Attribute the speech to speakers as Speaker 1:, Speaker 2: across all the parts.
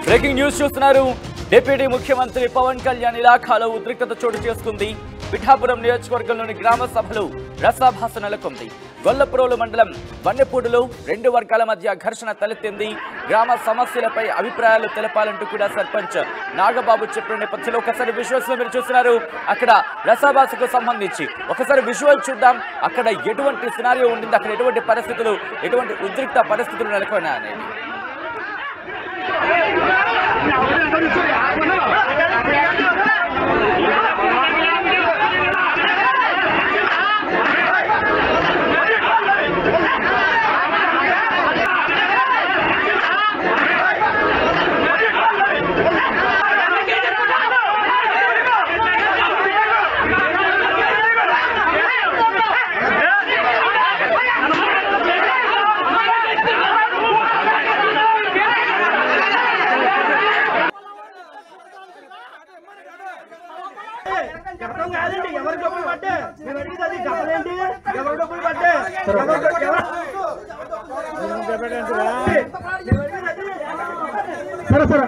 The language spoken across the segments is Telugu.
Speaker 1: బ్రేకింగ్ న్యూస్ చూస్తున్నారు డిప్యూటీ ముఖ్యమంత్రి పవన్ కళ్యాణ్ ఇలాఖాలో ఉద్రిక్తత చోటు చేసుకుంది పిఠాపురం నియోజకవర్గంలోని గ్రామ సభలు రసాభాస నెలకొంది గొల్లపురోలు మండలం వన్నెపూడిలో రెండు వర్గాల మధ్య ఘర్షణ తలెత్తింది గ్రామ సమస్యలపై అభిప్రాయాలు తెలపాలంటూ కూడా సర్పంచ్ నాగబాబు చెప్పిన నేపథ్యంలో ఒకసారి విజువల్స్ లో మీరు చూస్తున్నారు అక్కడ రసాభాసకు సంబంధించి ఒకసారి విజువల్ చూద్దాం అక్కడ ఎటువంటి సినారియో ఉండింది అక్కడ ఎటువంటి పరిస్థితులు ఎటువంటి ఉద్రిక్త పరిస్థితులు నెలకొన్నాయని
Speaker 2: చెప్పడం కాదండి ఎవరి డబ్బులు పట్టే నేను అడిగింది అది చెప్పలేంటి ఎవరి డబ్బులు పట్టే ఎవరి డబ్బులు- ఎవరు- నేను అడిగింది అది. సరే సరే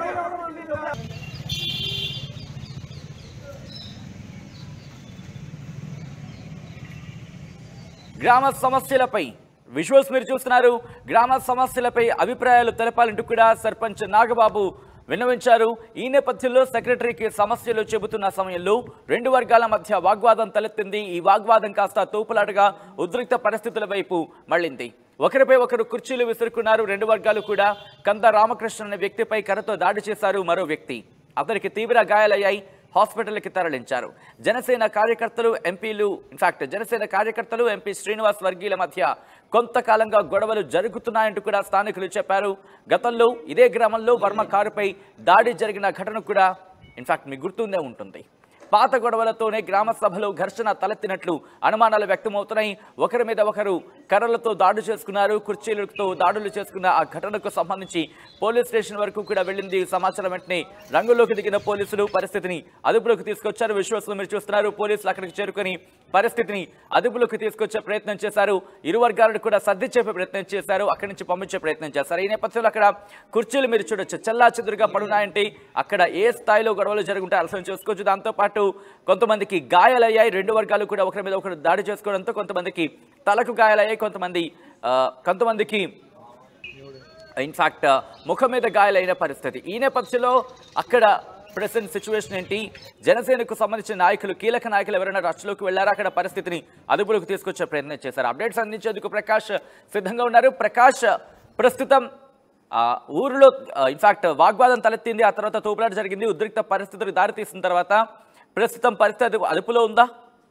Speaker 1: గ్రామ సమస్యలపై విజువల్స్ మీరు చూస్తున్నారు గ్రామ సమస్యలపై అభిప్రాయాలు తెలపాలంటూ కూడా సర్పంచ్ నాగబాబు విన్నవించారు ఈ నేపథ్యంలో సెక్రటరీకి సమస్యలు చెబుతున్న సమయంలో రెండు వర్గాల మధ్య వాగ్వాదం తలెత్తింది ఈ వాగ్వాదం కాస్త తోపులాటగా ఉద్రిక్త పరిస్థితుల వైపు మళ్ళింది ఒకరిపై ఒకరు కుర్చీలు విసురుకున్నారు రెండు వర్గాలు కూడా కంద రామకృష్ణ అనే వ్యక్తిపై కర్రతో దాడి చేశారు మరో వ్యక్తి అతనికి తీవ్ర గాయాలయ్యాయి హాస్పిటల్కి తరలించారు జనసేన కార్యకర్తలు ఎంపీలు ఇన్ఫాక్ట్ జనసేన కార్యకర్తలు ఎంపీ శ్రీనివాస్ వర్గీయుల మధ్య కొంతకాలంగా గొడవలు జరుగుతున్నాయంటూ కూడా స్థానికులు చెప్పారు గతంలో ఇదే గ్రామంలో వర్మ కారుపై దాడి జరిగిన ఘటన కూడా ఇన్ఫాక్ట్ మీకు గుర్తుందే ఉంటుంది పాత గొడవలతోనే గ్రామ సభలో ఘర్షణ తలెత్తినట్లు అనుమానాలు వ్యక్తమవుతున్నాయి ఒకరి మీద ఒకరు కర్రలతో దాడి చేసుకున్నారు కుర్చీలతో దాడులు చేసుకున్న ఆ ఘటనకు సంబంధించి పోలీస్ స్టేషన్ వరకు కూడా వెళ్ళింది ఈ సమాచారం వెంటనే రంగులోకి దిగిన పోలీసులు పరిస్థితిని అదుపులోకి తీసుకొచ్చారు విశ్వాసం మీరు చూస్తున్నారు పోలీసులు అక్కడికి చేరుకొని పరిస్థితిని అదుపులోకి తీసుకొచ్చే ప్రయత్నం చేశారు ఇరు వర్గాలను కూడా సర్ది చెప్పే ప్రయత్నం చేశారు అక్కడి నుంచి పంపించే ప్రయత్నం చేశారు ఈ నేపథ్యంలో అక్కడ కుర్చీలు మీరు చూడొచ్చు చల్లా చెదురుగా పడున్నాయంటే అక్కడ ఏ స్థాయిలో గొడవలు జరుగుంటే అర్థం చేసుకోవచ్చు దాంతోపాటు కొంతమందికి గాయాలయ్యాయి రెండు వర్గాలు కూడా ఒకరి మీద ఒకరు దాడి చేసుకోవడంతో కొంతమందికి తలకు గాయాలయ్యాయి కొంతమంది ఆ, కొంతమందికి ఇన్ఫాక్ట్ ముఖం మీద గాయాలైన పరిస్థితి ఈ నేపథ్యంలో అక్కడ ప్రెసెంట్ సిచ్యువేషన్ ఏంటి జనసేనకు సంబంధించిన నాయకులు కీలక నాయకులు ఎవరైనా రచ్చలోకి వెళ్ళారా అక్కడ పరిస్థితిని అదుపులోకి తీసుకొచ్చే ప్రయత్నం చేశారు అప్డేట్స్ అందించేందుకు ప్రకాష్ సిద్ధంగా ఉన్నారు ప్రకాష్ ప్రస్తుతం ఆ, ఊరిలో ఇన్ఫాక్ట్ వాగ్వాదం తలెత్తింది ఆ తర్వాత తోపులాట జరిగింది ఉద్రిక్త పరిస్థితులు దారితీసిన తర్వాత ప్రస్తుతం పరిస్థితి అదుపు- అదుపులో ఉందా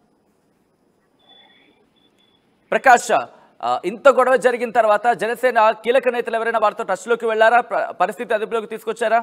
Speaker 1: ప్రకాష్ ఆ, ఇంత గొడవ జరిగిన తర్వాత జనసేన కీలక నేతలు ఎవరైనా వారితో టచ్లోకి వెళ్ళారా ప్ర- పరిస్థితి అదుపులోకి తీసుకొచ్చారా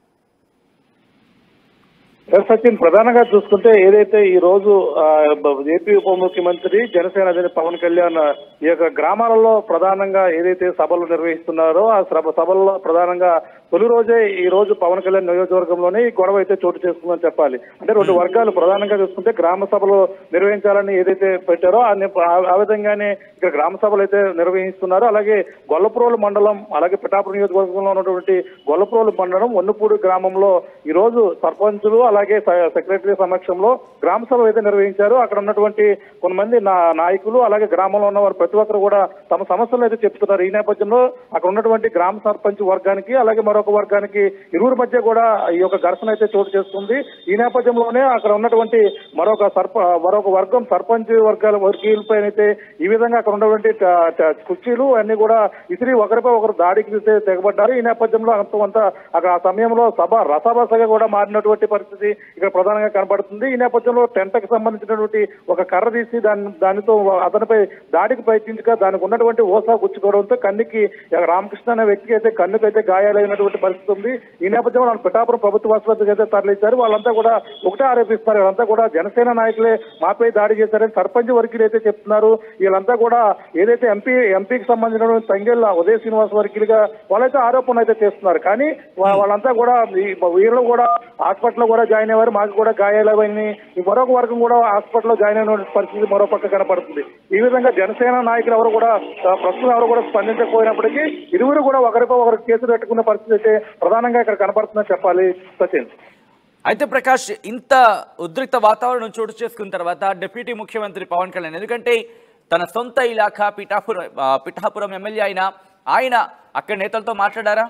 Speaker 3: సార్ సచిన్ ప్రధానంగా చూసుకుంటే ఏదైతే ఈ రోజు ఆ, బ- ఏపీ ఉప ముఖ్యమంత్రి జనసేన అధినేత పవన్ కళ్యాణ్ ఈ యొక్క గ్రామాలలో ప్రధానంగా ఏదైతే సభలు నిర్వహిస్తున్నారో ఆ సభ సభల్లో ప్రధానంగా తొలి రోజే ఈ రోజు పవన్ కళ్యాణ్ నియోజకవర్గంలోనే ఈ గొడవ అయితే చోటు చేసుకుందని చెప్పాలి అంటే రెండు వర్గాలు ప్రధానంగా చూసుకుంటే గ్రామ సభలు నిర్వహించాలని ఏదైతే పెట్టారో ఆ నే- ఆ- ఆ విధంగానే ఇక్కడ గ్రామ సభలు అయితే నిర్వహిస్తున్నారు అలాగే గొల్లపురోలు మండలం అలాగే పిఠాపురం నియోజకవర్గంలో ఉన్నటువంటి గొల్లపురోలు మండలం వన్నుపూడి గ్రామంలో ఈ రోజు సర్పంచులు అలాగే స- సెక్రటరీ సమక్షంలో గ్రామ సభ అయితే నిర్వహించారు అక్కడ ఉన్నటువంటి కొంతమంది నా నాయకులు అలాగే గ్రామంలో ఉన్న వారు ప్రతి ఒక్కరు కూడా తమ సమస్యలు అయితే చెప్తున్నారు ఈ నేపథ్యంలో అక్కడ ఉన్నటువంటి గ్రామ సర్పంచ్ వర్గానికి అలాగే మరొక వర్గానికి ఇరువురి మధ్య కూడా ఈ యొక్క ఘర్షణ అయితే చోటు చేసుకుంది ఈ నేపథ్యంలోనే అక్కడ ఉన్నటువంటి మరొక సర్ప మరొక వర్గం సర్పంచ్ వర్గాల వర్గీయులపై అయితే ఈ విధంగా అక్కడ ఉన్నటువంటి ట- ట- కుర్చీలు అన్ని కూడా ఇసిరి ఒకరిపై ఒకరు దాడికి అయితే తెగబడ్డారు ఈ నేపథ్యంలో అంతమంతా అక్కడ ఆ సమయంలో సభ రసభసగా కూడా మారినటువంటి పరిస్థితి ఇక్కడ ప్రధానంగా కనబడుతుంది ఈ నేపథ్యంలో టెంట్ కి సంబంధించినటువంటి ఒక కర్ర తీసి దాని దానితో అతనిపై దాడికి ప్రయత్నించగా దానికి ఉన్నటువంటి ఓసా గుచ్చుకోవడంతో కన్నుకి ఇక రామకృష్ణ అనే వ్యక్తికి అయితే కన్నుకి అయితే గాయాలైనటువంటి పరిస్థితి ఉంది ఈ నేపథ్యంలో వాళ్ళు పిఠాపురం ప్రభుత్వ ఆసుపత్రికి అయితే తరలించారు వాళ్ళంతా కూడా ఒకటే ఆరోపిస్తున్నారు వీళ్ళంతా కూడా జనసేన నాయకులే మాపై దాడి చేశారని సర్పంచ్ వర్గీయులు అయితే చెప్తున్నారు వీళ్ళంతా కూడా ఏదైతే ఎంపీ ఎంపీకి సంబంధించినటువంటి తంగెళ్ళ ఉదయ శ్రీనివాస్ వర్గీయులుగా వాళ్ళైతే ఆరోపణలు అయితే చేస్తున్నారు కానీ వా- వాళ్ళంతా కూడా ఈ వీళ్ళు కూడా హాస్పిటల్లో కూడా జాయిన్ జాయిన్ అయ్యారు మాకు కూడా గాయాలవన్నీ ఈ మరొక వర్గం కూడా హాస్పిటల్లో జాయిన్ అయిన పరిస్థితి మరో పక్క కనపడుతుంది ఈ విధంగా జనసేన నాయకులు ఎవరు కూడా ఆ, ప్రస్తుతం ఎవరు కూడా స్పందించకపోయినప్పటికీ ఇరువురు కూడా ఒకరిపై ఒకరు కేసులు పెట్టుకున్న పరిస్థితి అయితే ప్రధానంగా ఇక్కడ కనపడుతుందని చెప్పాలి సచిన్
Speaker 1: అయితే ప్రకాష్ ఇంత ఉద్రిక్త వాతావరణం చోటు చేసుకున్న తర్వాత డిప్యూటీ ముఖ్యమంత్రి పవన్ కళ్యాణ్ ఎందుకంటే తన సొంత ఇలాఖా పిఠాపురం ఆ, పిఠాపురం ఎమ్మెల్యే అయిన ఆయన అక్కడ నేతలతో మాట్లాడారా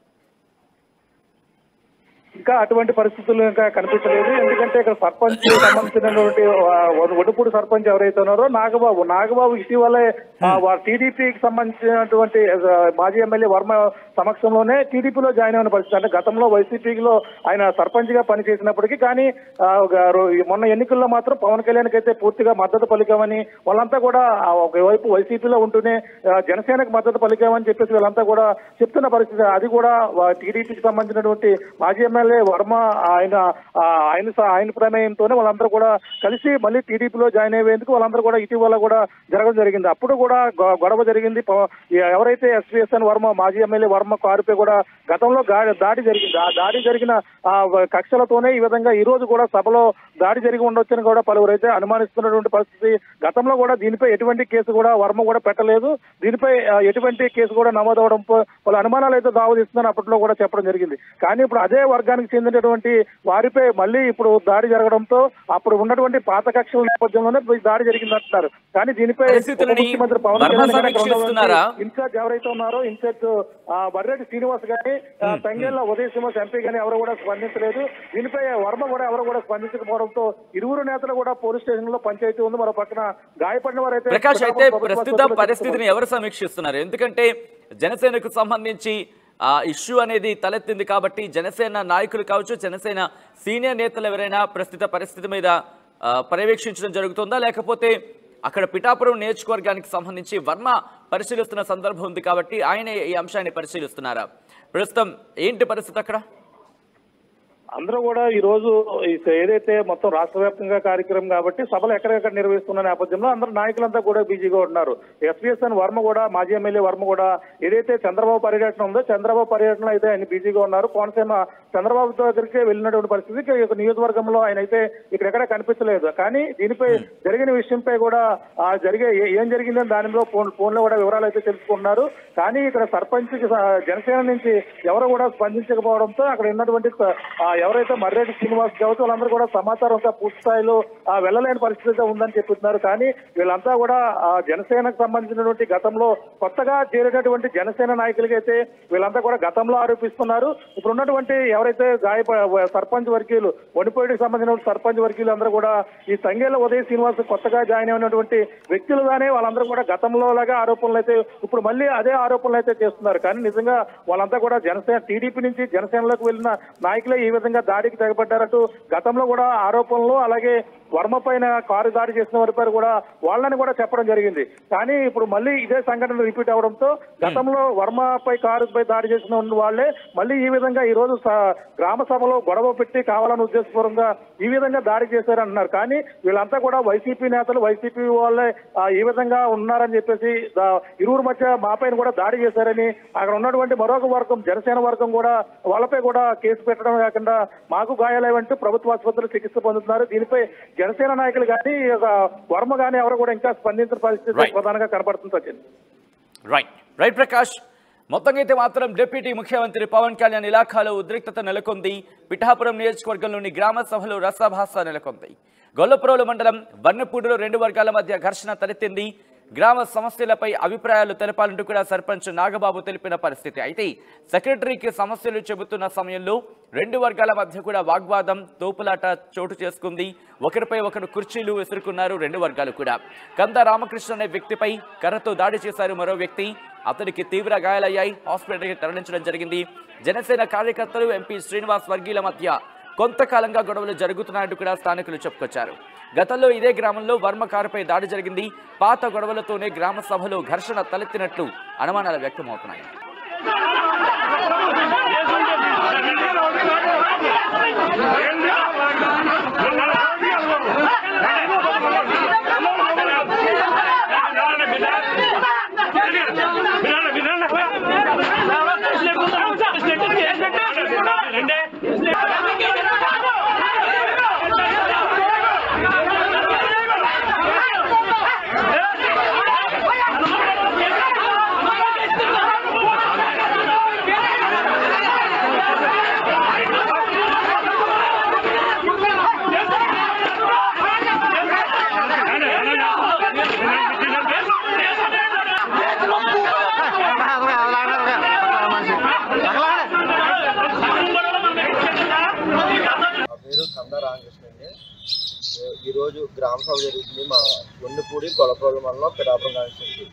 Speaker 3: ఇంకా అటువంటి పరిస్థితులు ఇంకా కనిపించలేదు ఎందుకంటే ఇక్కడ సర్పంచ్ సంబంధించినటువంటి ఆ, వడుపూడి సర్పంచ్ ఎవరైతే ఉన్నారో నాగబాబు నాగబాబు ఇటీవలే టీడీపీకి సంబంధించినటువంటి ఆ, మాజీ ఎమ్మెల్యే వర్మ సమక్షంలోనే టీడీపీలో జాయిన్ అయిన పరిస్థితి అంటే గతంలో వైసీపీలో ఆయన సర్పంచ్ గా పనిచేసినప్పటికీ కానీ ఆ, ఒక రో- మొన్న ఎన్నికల్లో మాత్రం పవన్ కళ్యాణ్ అయితే పూర్తిగా మద్దతు పలికామని వాళ్ళంతా కూడా ఆ, ఒకవైపు వైసీపీలో ఉంటూనే ఆ, జనసేనకు మద్దతు పలికామని చెప్పేసి వీళ్ళంతా కూడా చెప్తున్న పరిస్థితి అది కూడా టీడీపీకి సంబంధించినటువంటి మాజీ ఎమ్మెల్యే వర్మ ఆయన ఆ, ఆయన స- ఆయన ప్రమేయంతోనే వాళ్ళందరూ కూడా కలిసి మళ్ళీ టీడీపీలో జాయిన్ అయ్యేందుకు వాళ్ళందరూ కూడా ఇటీవల కూడా జరగడం జరిగింది అప్పుడు కూడా గొ- గొడవ జరిగింది పవ- ఎవరైతే ఎస్వీఎస్ఎన్ వర్మ మాజీ ఎమ్మెల్యే వర్మ కారుపై కూడా గతంలో గా- దాడి జరిగింది ఆ దాడి జరిగిన ఆ వ- కక్షలతోనే ఈ విధంగా ఈ రోజు కూడా సభలో దాడి జరిగి ఉండొచ్చని కూడా పలువురు అయితే అనుమానిస్తున్నటువంటి పరిస్థితి గతంలో కూడా దీనిపై ఎటువంటి కేసు కూడా వర్మ కూడా పెట్టలేదు దీనిపై ఆ, ఎటువంటి కేసు కూడా నమోదవడం ప- పలు అనుమానాలు అయితే దావతీస్తుందని అప్పట్లో కూడా చెప్పడం జరిగింది కానీ ఇప్పుడు అదే వర్గానికి చెందినటువంటి వారిపై మళ్ళీ ఇప్పుడు దాడి జరగడంతో అప్పుడు ఉన్నటువంటి పాత కక్షల నేపథ్యంలోనే ఈ దాడి జరిగింది అంటున్నారు కానీ దీనిపై
Speaker 1: పరిస్థితులని
Speaker 3: ఉప ముఖ్యమంత్రి పవన్
Speaker 1: వర్మ
Speaker 3: కళ్యాణ్ గారు అక్కడ
Speaker 1: సమీక్షిస్తున్నారా?
Speaker 3: ఉన్నటువంటి ఇన్ఛార్జ్ ఎవరైతే ఉన్నారో ఇన్ఛార్జ్ ఆ, బర్రెడ్డి శ్రీనివాస్ గాని ఆ, తంగేళ్ల ఉదయ శ్రీనివాస్ ఎంపీ గాని ఎవరు కూడా స్పందించలేదు దీనిపై వర్మ కూడా ఎవరు కూడా స్పందించకపోవడంతో ఇరువురు నేతలు కూడా పోలీస్ స్టేషన్ లో పంచాయతీ ఉంది మరో పక్కన గాయపడిన వారైతే
Speaker 1: ప్రకాష్ అయితే
Speaker 3: ప్రభుత్వ
Speaker 1: ప్రస్తుత
Speaker 3: ఆసుపత్రిలో
Speaker 1: పరిస్థితిని ఎవరు సమీక్షిస్తున్నారు ఎందుకంటే జనసేనకు సంబంధించి ఆ ఇష్యూ అనేది తలెత్తింది కాబట్టి జనసేన నాయకులు కావచ్చు జనసేన సీనియర్ నేతలు ఎవరైనా ప్రస్తుత పరిస్థితి మీద ఆ, పర్యవేక్షించడం జరుగుతుందా లేకపోతే అక్కడ పిఠాపురం నియోజకవర్గానికి సంబంధించి వర్మ పరిశీలిస్తున్న సందర్భం ఉంది కాబట్టి ఆయనే ఈ అంశాన్ని పరిశీలిస్తున్నారా ప్రస్తుతం ఏంటి పరిస్థితి అక్కడ
Speaker 3: అందరూ కూడా ఈ రోజు ఈ ఏదైతే మొత్తం రాష్ట్ర వ్యాప్తంగా కార్యక్రమం కాబట్టి సభలు ఎక్కడెక్కడ నిర్వహిస్తున్న నేపథ్యంలో అందరూ నాయకులంతా కూడా బిజీగా ఉన్నారు ఎస్పీఎస్ఎన్ వర్మ కూడా మాజీ ఎమ్మెల్యే వర్మ కూడా ఏదైతే చంద్రబాబు పర్యటన ఉందో చంద్రబాబు పర్యటనలో అయితే ఆయన బిజీగా ఉన్నారు కోనసీమ చంద్రబాబు దగ్గరికి వెళ్ళినటువంటి పరిస్థితి ఇక ఈ యొక్క నియోజకవర్గంలో ఆయన అయితే ఇక్కడెక్కడ కనిపించలేదు కానీ దీనిపై జరిగిన విషయంపై కూడా ఆ జరిగే ఏ- ఏం జరిగిందని దానిలో ఫోన్ ఫోన్లో కూడా వివరాలు అయితే తెలుసుకున్నారు కానీ ఇక్కడ సర్పంచ్ కి స- జనసేన నుంచి ఎవరు కూడా స్పందించకపోవడంతో అక్కడ ఉన్నటువంటి స- ఆ ఎవరైతే మర్రెడ్డి శ్రీనివాస్ కావచ్చు వాళ్ళందరూ కూడా సమాచారం అంతా పూర్తి స్థాయిలో ఆ వెళ్ళలేని పరిస్థితి అయితే ఉందని చెప్తున్నారు కానీ వీళ్ళంతా కూడా ఆ జనసేనకు సంబంధించినటువంటి గతంలో కొత్తగా చేరేటటువంటి జనసేన నాయకులకి అయితే వీళ్ళంతా కూడా గతంలో ఆరోపిస్తున్నారు ఇప్పుడు ఉన్నటువంటి ఎవరైతే గాయప సర్పంచ్ వర్గీయులు వనిపోయికి సంబంధించిన సర్పంచ్ వర్గీయులు అందరూ కూడా ఈ సంఘేల ఉదయ శ్రీనివాస్ కొత్తగా జాయిన్ అయినటువంటి వ్యక్తులుగానే వాళ్ళందరూ కూడా గతంలో లాగా ఆరోపణలు అయితే ఇప్పుడు మళ్ళీ అదే ఆరోపణలు అయితే చేస్తున్నారు కానీ నిజంగా వాళ్ళంతా కూడా జనసేన టీడీపీ నుంచి జనసేనలోకి వెళ్ళిన నాయకులే ఈ విధంగా దాడికి తెగబడ్డారట గతంలో కూడా ఆరోపణలు అలాగే వర్మ పైన కారు దాడి చేసిన వారిపై కూడా వాళ్ళని కూడా చెప్పడం జరిగింది కానీ ఇప్పుడు మళ్ళీ ఇదే సంఘటన రిపీట్ అవడంతో గతంలో వర్మపై కారుపై దాడి చేసిన వాళ్ళే మళ్ళీ ఈ విధంగా ఈ రోజు స- గ్రామ సభలో గొడవ పెట్టి కావాలని ఉద్దేశపూర్వకంగా ఈ విధంగా దాడి చేశారంటున్నారు కానీ వీళ్ళంతా కూడా వైసీపీ నేతలు వైసీపీ వాళ్ళే ఆ, ఈ విధంగా ఉన్నారని చెప్పేసి దా- ఇరువురు మధ్య మా పైన కూడా దాడి చేశారని అక్కడ ఉన్నటువంటి మరొక వర్గం జనసేన వర్గం కూడా వాళ్ళపై కూడా కేసు పెట్టడం కాకుండా మాకు గాయాలేవంటూ ప్రభుత్వ ఆసుపత్రిలో చికిత్స పొందుతున్నారు దీనిపై జనసేన నాయకులు కానీ ఈ యొక్క వర్మ కానీ ఎవరు కూడా ఇంకా స్పందించిన పరిస్థితి
Speaker 1: Right.
Speaker 3: ప్రధానంగా కనపడుతుంది సచిన్
Speaker 1: రైట్ రైట్ ప్రకాష్ మొత్తంగా అయితే మాత్రం డిప్యూటీ ముఖ్యమంత్రి పవన్ కళ్యాణ్ ఇలాఖాలో ఉద్రిక్తత నెలకొంది పిఠాపురం నియోజకవర్గంలోని గ్రామ సభలో రసాభాస నెలకొంది గొల్లప్రోలు మండలం వర్ణపూడిలో రెండు వర్గాల మధ్య ఘర్షణ తలెత్తింది గ్రామ సమస్యలపై అభిప్రాయాలు తెలపాలంటూ కూడా సర్పంచ్ నాగబాబు తెలిపిన పరిస్థితి అయితే సెక్రటరీకి సమస్యలు చెబుతున్న సమయంలో రెండు వర్గాల మధ్య కూడా వాగ్వాదం తోపులాట చోటు చేసుకుంది ఒకరిపై ఒకరు కుర్చీలు విసురుకున్నారు రెండు వర్గాలు కూడా కంద రామకృష్ణ అనే వ్యక్తిపై కర్రతో దాడి చేశారు మరో వ్యక్తి అతనికి తీవ్ర గాయాలయ్యాయి హాస్పిటల్కి తరలించడం జరిగింది జనసేన కార్యకర్తలు ఎంపీ శ్రీనివాస్ వర్గీయుల మధ్య కొంతకాలంగా గొడవలు జరుగుతున్నాయంటూ కూడా స్థానికులు చెప్పుకొచ్చారు గతంలో ఇదే గ్రామంలో వర్మ కారుపై దాడి జరిగింది పాత గొడవలతోనే గ్రామ సభలో ఘర్షణ తలెత్తినట్లు అనుమానాలు వ్యక్తమవుతున్నాయి
Speaker 4: రండి ఈరోజు గ్రామ సభ జరుగుతుంది మా వండిపూడి గొల్లపల్లి మండలం పిఠాపురం కాన్స్టిట్యూన్సీ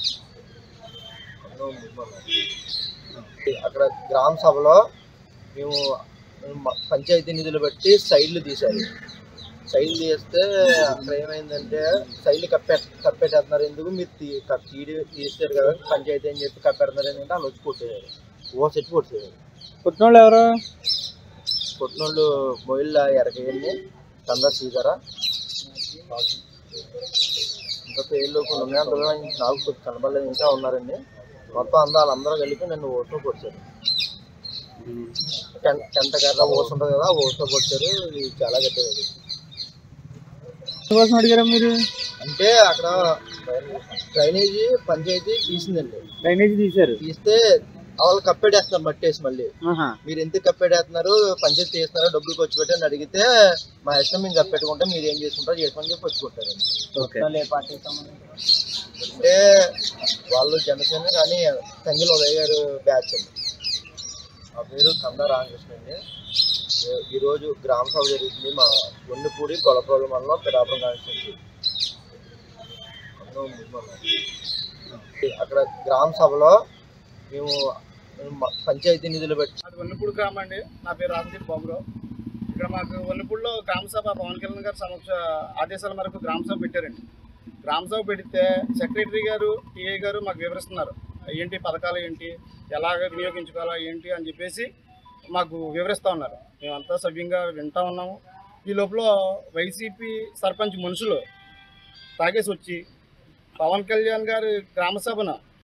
Speaker 4: అక్కడ గ్రామ సభలో మేము మ- పంచాయతీ నిధులు బట్టి సైడ్లు తీశారు సైడ్లు తీస్తే అక్కడ ఏమైందంటే సైడ్లు కప్పే కప్పెట్టేస్తున్నారు ఎందుకు మీరు తీ క- తీడి తీస్తారు కదా పంచాయతీ అని చెప్పి కప్పెడుతున్నారు ఏంటంటే వాళ్ళు వచ్చి కొట్టేయారు ఓ సెట్ కొట్టేయారు
Speaker 2: పుట్టినోళ్ళు ఎవరు
Speaker 4: కొట్టినోళ్ళు మొయిల్ ఎరగయ్యండి చందా సీతారా ఇంకా పేర్లు కొన్ని ఉన్నాయి అందులో నాకు కొంచెం కనబడలేదు ఇంకా ఉన్నారండి మొత్తం అందా వాళ్ళందరూ కలిపి నన్ను ఓట్లు కొట్టారు టెన్- టెంట కర్ర ఓసు ఉంటుంది కదా ఓసుతో కొట్టారు ఇది చాలా గట్టిది
Speaker 2: కోసం అడిగారా మీరు
Speaker 4: అంటే అక్కడ డ్రైనేజీ పంచాయతీ తీసిందండి
Speaker 2: డ్రైనేజ్ తీశారు
Speaker 4: తీస్తే వాళ్ళు కప్పెట్టేస్తున్నారు మట్టేసి మళ్ళీ
Speaker 2: ఆహా.
Speaker 4: మీరు ఎందుకు కప్పెట్టేస్తున్నారు పంచాయతీ చేస్తున్నారో డబ్బులు ఖర్చు పెట్టి అని అడిగితే మా ఇష్టం మేము కప్పెట్టుకుంటాం మీరు ఏం చేసుకుంటారో చేసుకోండి చెప్పి వచ్చి కొట్టారండి
Speaker 2: ఓకే
Speaker 4: అంటే వాళ్ళు జనసేన కానీ తంగిల ఉదయ్ గారు బ్యాచ్ అండి ఆ పేరు కంద రామకృష్ణ అండి ఈ- ఈరోజు గ్రామ సభ జరుగుతుంది మా వండిపూడి గొల్లపల్లి మండలం పిఠాపురం కాన్స్టిట్యూన్సీ అక్కడ గ్రామ సభలో మేము మేము మ- పంచాయతీ నిధులు పెట్టి
Speaker 5: అది వన్నపూడి గ్రామం అండి నా పేరు రామతీర్ బాబురావు ఇక్కడ మాకు వన్నపూడిలో గ్రామ సభ పవన్ కళ్యాణ్ గారి సమక్ష ఆదేశాల మేరకు గ్రామ సభ పెట్టారండి గ్రామ సభ పెడితే సెక్రటరీ గారు టీఏ గారు మాకు వివరిస్తున్నారు ఏంటి పథకాలు ఏంటి ఎలాగ వినియోగించుకోవాలా ఏంటి అని చెప్పేసి మాకు వివరిస్తూ ఉన్నారు మేమంతా సవ్యంగా వింటా ఉన్నాము ఈ లోపల వైసీపీ సర్పంచ్ మనుషులు తాగేసి వచ్చి పవన్ కళ్యాణ్ గారి గ్రామ సభను